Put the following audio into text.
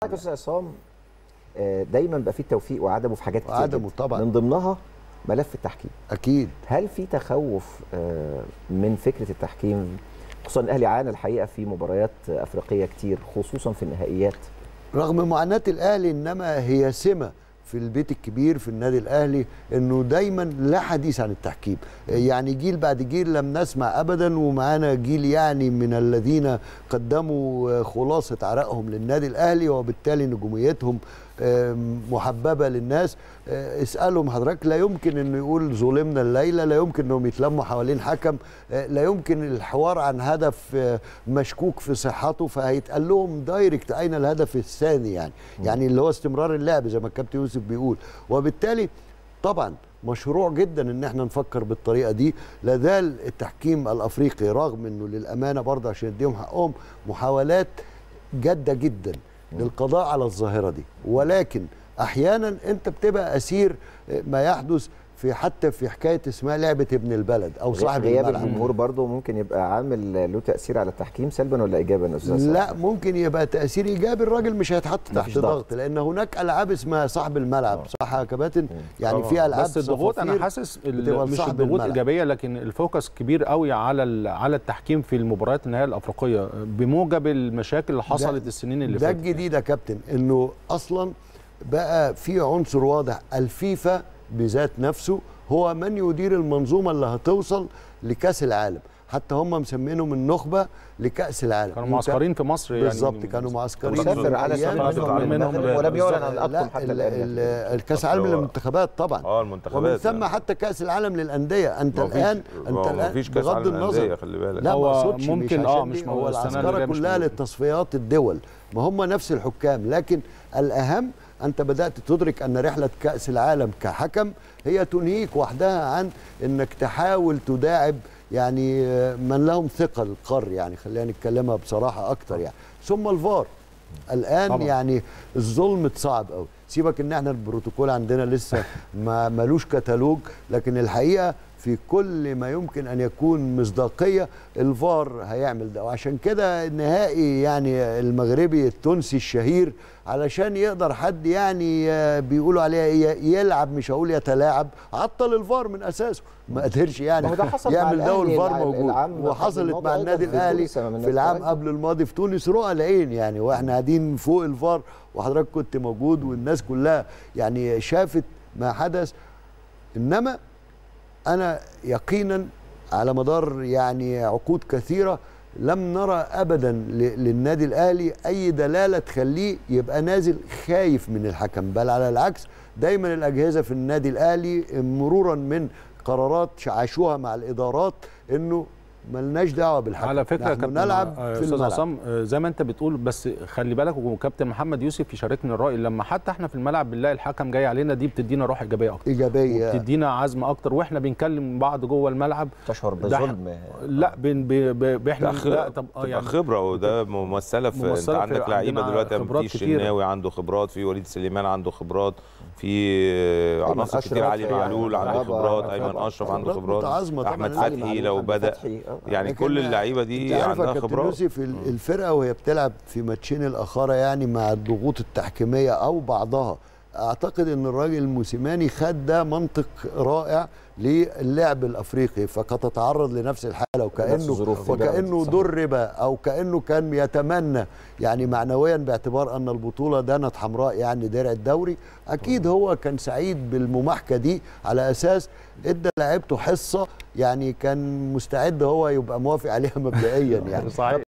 يا استاذ عصام آه، دايما بقى في توفيق وعدمه في حاجات كتير وعدمه جداً. طبعاً. من ضمنها ملف التحكيم اكيد هل في تخوف آه، من فكره التحكيم خصوصا الاهلي عانى الحقيقه في مباريات افريقيه كتير خصوصا في النهائيات رغم معاناه الاهلي انما هي سمه في البيت الكبير في النادي الاهلي انه دايما لا حديث عن التحكيم يعني جيل بعد جيل لم نسمع ابدا ومعانا جيل يعني من الذين قدموا خلاصه عرقهم للنادي الاهلي وبالتالي نجوميتهم آم، محببه للناس آه، اسالهم حضرتك لا يمكن انه يقول ظلمنا الليله لا يمكن انهم يتلموا حوالين حكم آه، لا يمكن الحوار عن هدف آه، مشكوك في صحته فهيتقال لهم دايركت اين الهدف الثاني يعني يعني اللي هو استمرار اللعب زي ما الكابتن يوسف بيقول وبالتالي طبعا مشروع جدا ان احنا نفكر بالطريقه دي لا زال التحكيم الافريقي رغم انه للامانه برضه عشان نديهم حقهم محاولات جاده جدا للقضاء على الظاهره دي ولكن احيانا انت بتبقى اسير ما يحدث في حتى في حكايه اسمها لعبه ابن البلد او صاحب غياب الملعب الجمهور برضه ممكن يبقى عامل له تاثير على التحكيم سلبا ولا ايجابا يا استاذ عصام؟ لا ممكن يبقى تاثير ايجابي الراجل مش هيتحط تحت مفيش ضغط. ضغط لان هناك العاب اسمها صاحب الملعب صح يا كباتن يعني في العاب بس الضغوط انا صفافير حاسس ال- بتبقى مش لصاحب الضغوط الملعب. ايجابيه لكن الفوكس كبير قوي على ال- على التحكيم في المباريات النهائيه الافريقيه بموجب المشاكل اللي حصلت السنين اللي ده فاتت الجديد يا كابتن انه اصلا بقى في عنصر واضح الفيفا بذات نفسه هو من يدير المنظومه اللي هتوصل لكاس العالم حتى هم مسمينهم النخبه لكاس العالم كانوا معسكرين في مصر يعني بالظبط كانوا معسكرين مسافر على أيام سفر تتعلم منهم منهم منهم ولم يعلن عن لا الاطقم حتى ال- الان ال- الكاس العالم للمنتخبات طبعا اه ومن المنتخبات ثم يعني. حتى كاس العالم للانديه انت ما فيش- الان ما انت هو الان مفيش كاس بغض عالم للأندية، النظر خلي بالك. لا هو ما اقصدش ممكن مش آه، عشان مش دي، موجود. هو السنة اللي العسكره جاية مش كلها موجود. للتصفيات الدول ما هم نفس الحكام لكن الاهم انت بدات تدرك ان رحله كاس العالم كحكم هي تنهيك وحدها عن انك تحاول تداعب يعني آه، من لهم ثقه القار يعني خلينا نتكلمها بصراحه اكتر يعني ثم الفار الان طبعا. طبعا. يعني الظلم صعب قوي سيبك ان احنا البروتوكول عندنا لسه ما ملوش كتالوج لكن الحقيقه في كل ما يمكن ان يكون مصداقيه الفار هيعمل ده وعشان كده النهائي يعني المغربي التونسي الشهير علشان يقدر حد يعني آه، بيقولوا عليه ي- يلعب مش هقول يتلاعب عطل الفار من اساسه ما قدرش ما يعني هو ده حصل مع يعمل ده الأهلي والفار الع- موجود العام قبل وحصلت الماضي مع أيضاً النادي في الاهلي تونس أمام في الناس العام الأهلي. قبل الماضي في تونس رؤى العين يعني واحنا قاعدين فوق الفار وحضرتك كنت موجود والناس كلها يعني شافت ما حدث انما انا يقينا على مدار يعني عقود كثيره لم نرى ابدا ل- للنادي الاهلي اي دلاله تخليه يبقى نازل خايف من الحكم بل على العكس دايما الاجهزه في النادي الاهلي مرورا من قرارات عاشوها مع الادارات انه ملناش دعوه بالحكم على فكره نحن كابتن نلعب آه، في استاذ الملعب عصام آه، زي ما انت بتقول بس خلي بالك وكابتن محمد يوسف يشاركني الراي لما حتى احنا في الملعب بنلاقي الحكم جاي علينا دي بتدينا روح ايجابيه اكتر ايجابيه وبتدينا عزم اكتر واحنا بنكلم بعض جوه الملعب تشعر ده بظلم لا بن ب- ب- احنا لا, خ... لا طب اه تبقى يعني خبره وده ممثله في ممثلة انت في- عندك لعيبه عندنا دلوقتي خبرات في كتيرة. الشناوي عنده خبرات في وليد سليمان عنده خبرات في عناصر أشرف، كتير علي يعني معلول عنده طبعاً، خبرات طبعاً. ايمن اشرف عنده خبرات خبرات متعاظمة طبعاً. احمد علي فتحي معلول، لو أحمد بدا فتحي، آه. يعني لكن كل اللعيبه دي انت عارف يا عندها كابتن خبرات يوسف ال- الفرقه وهي بتلعب في ماتشين الاخره يعني مع الضغوط التحكيميه او بعضها اعتقد ان الراجل الموسيماني خد ده منطق رائع للعب الافريقي فقد تتعرض لنفس الحاله وكانه الظروف في وكانه بلد. درب او كانه كان يتمنى يعني معنويا باعتبار ان البطوله دانت حمراء يعني درع الدوري اكيد هو كان سعيد بالمماحكه دي على اساس ادى لعيبته حصه يعني كان مستعد هو يبقى موافق عليها مبدئيا يعني صحيح